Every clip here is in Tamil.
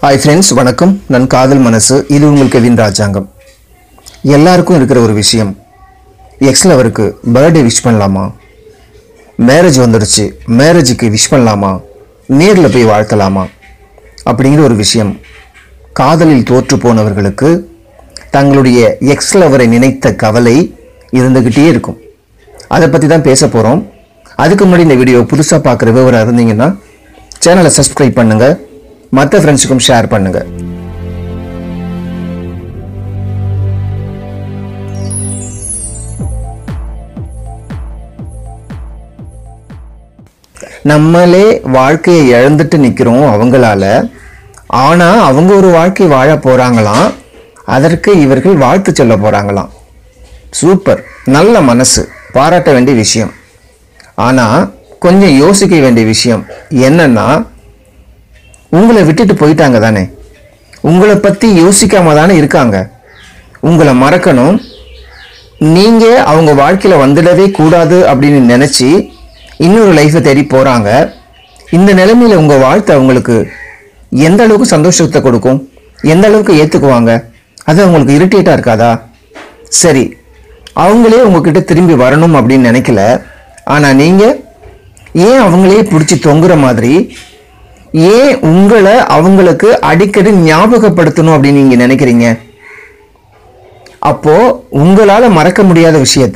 ஹாய் ஃப்ரெண்ட்ஸ் வணக்கம் நான் காதல் மனசு இது உங்கள் கெவின் ராஜாங்கம் எல்லாருக்கும் இருக்கிற ஒரு விஷயம் எக்ஸில் அவருக்கு பர்த்டே விஷ் பண்ணலாமா மேரேஜ் வந்துடுச்சு மேரேஜுக்கு விஷ் பண்ணலாமா நேரில் போய் வாழ்த்தலாமா அப்படிங்கிற ஒரு விஷயம் காதலில் தோற்று போனவர்களுக்கு தங்களுடைய எக்ஸ் லவரை நினைத்த கவலை இருந்துக்கிட்டே இருக்கும் அதை பற்றி தான் பேச போகிறோம் அதுக்கு முன்னாடி இந்த வீடியோ புதுசாக பார்க்குற விவரம் இருந்தீங்கன்னா சேனலை சப்ஸ்கிரைப் பண்ணுங்கள் மற்ற ஃப்ரெண்ட்ஸுக்கும் ஷேர் பண்ணுங்கள் நம்மளே வாழ்க்கையை இழந்துட்டு நிற்கிறோம் அவங்களால ஆனால் அவங்க ஒரு வாழ்க்கை வாழ போகிறாங்களாம் அதற்கு இவர்கள் வாழ்த்து சொல்ல போகிறாங்களாம் சூப்பர் நல்ல மனசு பாராட்ட வேண்டிய விஷயம் ஆனால் கொஞ்சம் யோசிக்க வேண்டிய விஷயம் என்னன்னா உங்களை விட்டுட்டு போயிட்டாங்க தானே உங்களை பற்றி யோசிக்காம தானே இருக்காங்க உங்களை மறக்கணும் நீங்கள் அவங்க வாழ்க்கையில் வந்துடவே கூடாது அப்படின்னு நினச்சி இன்னொரு லைஃப்பை தேடி போகிறாங்க இந்த நிலைமையில் உங்கள் வாழ்த்து அவங்களுக்கு எந்த அளவுக்கு சந்தோஷத்தை கொடுக்கும் எந்த அளவுக்கு ஏற்றுக்குவாங்க அது அவங்களுக்கு இரிட்டேட்டாக இருக்காதா சரி அவங்களே உங்ககிட்ட திரும்பி வரணும் அப்படின்னு நினைக்கல ஆனால் நீங்கள் ஏன் அவங்களே பிடிச்சி தொங்குற மாதிரி ஏன் உங்களை அவங்களுக்கு அடிக்கடி ஞாபகப்படுத்தணும் அப்படின்னு நீங்கள் நினைக்கிறீங்க அப்போ உங்களால மறக்க முடியாத விஷயத்த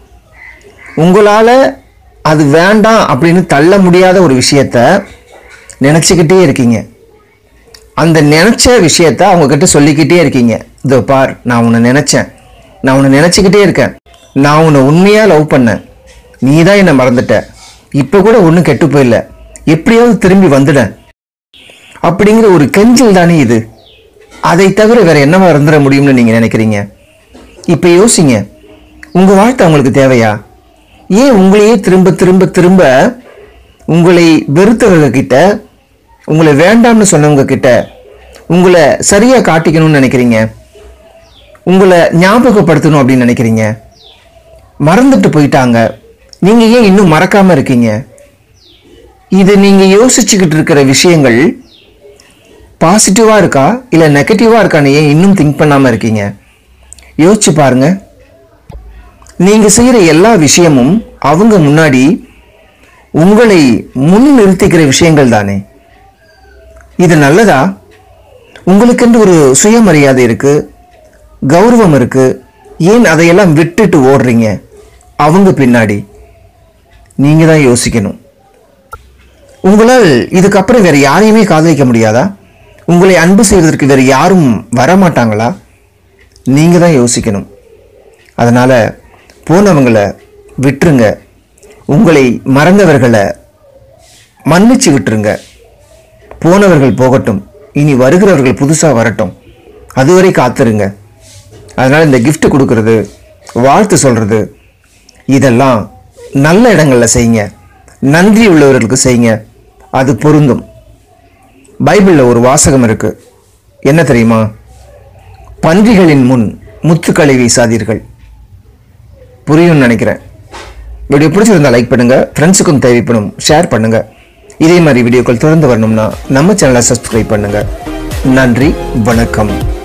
உங்களால அது வேண்டாம் அப்படின்னு தள்ள முடியாத ஒரு விஷயத்த நினச்சிக்கிட்டே இருக்கீங்க அந்த நினச்ச விஷயத்த அவங்க கிட்ட சொல்லிக்கிட்டே இருக்கீங்க இதோ பார் நான் உன்னை நினச்சேன் நான் உன்னை நினச்சிக்கிட்டே இருக்கேன் நான் உன்னை உண்மையாக லவ் பண்ணேன் நீ தான் என்னை மறந்துட்ட இப்போ கூட ஒன்றும் கெட்டு போயிடல எப்படியாவது திரும்பி வந்துட அப்படிங்கிற ஒரு கெஞ்சல் தானே இது அதை தவிர வேற என்னவா இருந்துட முடியும்னு நீங்கள் நினைக்கிறீங்க இப்போ யோசிங்க உங்கள் வாழ்க்கை அவங்களுக்கு தேவையா ஏன் உங்களையே திரும்ப திரும்ப திரும்ப உங்களை வெறுத்தவங்க கிட்ட உங்களை வேண்டாம்னு சொன்னவங்க கிட்ட உங்களை சரியாக காட்டிக்கணும்னு நினைக்கிறீங்க உங்களை ஞாபகப்படுத்தணும் அப்படின்னு நினைக்கிறீங்க மறந்துட்டு போயிட்டாங்க நீங்கள் ஏன் இன்னும் மறக்காமல் இருக்கீங்க இது நீங்கள் யோசிச்சுக்கிட்டு இருக்கிற விஷயங்கள் பாசிட்டிவாக இருக்கா இல்லை நெகட்டிவாக இருக்கான்னு ஏன் இன்னும் திங்க் பண்ணாமல் இருக்கீங்க யோசிச்சு பாருங்க நீங்கள் செய்கிற எல்லா விஷயமும் அவங்க முன்னாடி உங்களை முன் நிறுத்திக்கிற விஷயங்கள் தானே இது நல்லதா உங்களுக்கென்று ஒரு சுயமரியாதை இருக்கு கௌரவம் இருக்கு ஏன் அதையெல்லாம் விட்டுட்டு ஓடுறீங்க அவங்க பின்னாடி நீங்கள் தான் யோசிக்கணும் உங்களால் இதுக்கப்புறம் வேற யாரையுமே காதலிக்க முடியாதா உங்களை அன்பு செய்வதற்கு வேற யாரும் வரமாட்டாங்களா நீங்கள் தான் யோசிக்கணும் அதனால் போனவங்களை விட்டுருங்க உங்களை மறந்தவர்களை மன்னிச்சு விட்டுருங்க போனவர்கள் போகட்டும் இனி வருகிறவர்கள் புதுசாக வரட்டும் அதுவரை காத்துருங்க அதனால் இந்த gift கொடுக்கறது வாழ்த்து சொல்கிறது இதெல்லாம் நல்ல இடங்களில் செய்யுங்க நன்றி உள்ளவர்களுக்கு செய்யுங்க அது பொருந்தும் பைபிளில் ஒரு வாசகம் இருக்கு என்ன தெரியுமா பன்றிகளின் முன் முத்துக்களை வீசாதீர்கள் புரியும்னு நினைக்கிறேன் வீடியோ பிடிச்சிருந்தா லைக் பண்ணுங்க ஃப்ரெண்ட்ஸுக்கும் தேவைப்படும் ஷேர் பண்ணுங்க இதே மாதிரி வீடியோக்கள் தொடர்ந்து வரணும்னா நம்ம சேனலை சப்ஸ்கிரைப் பண்ணுங்க நன்றி வணக்கம்